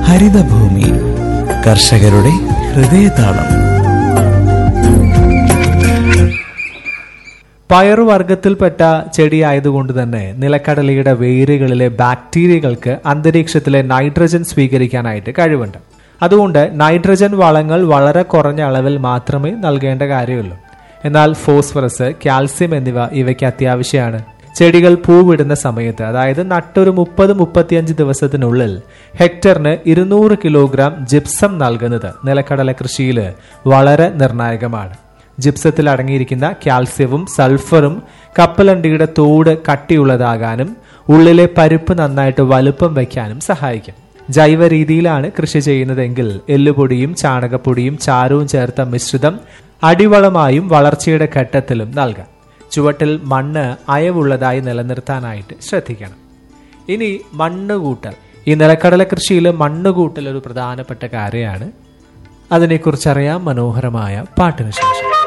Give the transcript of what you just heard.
ഹരിതഭൂമി കർഷകരുടെ ഹൃദയതാളം പയറുവർഗത്തിൽപ്പെട്ട ചെടിയായതുകൊണ്ട് തന്നെ നിലക്കടലയുടെ വേരുകളിലെ ബാക്ടീരിയകൾക്ക് അന്തരീക്ഷത്തിലെ നൈട്രജൻ സ്വീകരിക്കാനായിട്ട് കഴിവുണ്ട് അതുകൊണ്ട് നൈട്രജൻ വളങ്ങൾ വളരെ കുറഞ്ഞ അളവിൽ മാത്രമേ നൽകേണ്ട കാര്യമുള്ളൂ എന്നാൽ ഫോസ്ഫറസ് കാൽസ്യം എന്നിവ ഇവയ്ക്ക് അത്യാവശ്യമാണ് ചെടികൾ പൂവിടുന്ന സമയത്ത് അതായത് നട്ടൊരു മുപ്പത് മുപ്പത്തിയഞ്ച് ദിവസത്തിനുള്ളിൽ ഹെക്ടറിന് ഇരുന്നൂറ് കിലോഗ്രാം ജിപ്സം നൽകുന്നത് നിലക്കടല കൃഷിയിൽ വളരെ നിർണായകമാണ് ജിപ്സത്തിൽ അടങ്ങിയിരിക്കുന്ന കാൽസ്യവും സൾഫറും കപ്പലണ്ടിയുടെ തോട് കട്ടിയുള്ളതാകാനും ഉള്ളിലെ പരിപ്പ് നന്നായിട്ട് വലുപ്പം വയ്ക്കാനും സഹായിക്കും ജൈവ രീതിയിലാണ് കൃഷി ചെയ്യുന്നതെങ്കിൽ എല്ലുപൊടിയും ചാണകപ്പൊടിയും ചാരവും ചേർത്ത മിശ്രിതം അടിവളമായും വളർച്ചയുടെ ഘട്ടത്തിലും നൽകാം ചുവട്ടിൽ മണ്ണ് അയവുള്ളതായി നിലനിർത്താനായിട്ട് ശ്രദ്ധിക്കണം ഇനി മണ്ണ് കൂട്ടൽ ഈ നിലക്കടല കൃഷിയിൽ മണ്ണ് കൂട്ടൽ ഒരു പ്രധാനപ്പെട്ട കാര്യമാണ് അതിനെക്കുറിച്ചറിയാം മനോഹരമായ പാട്ടിന് ശേഷം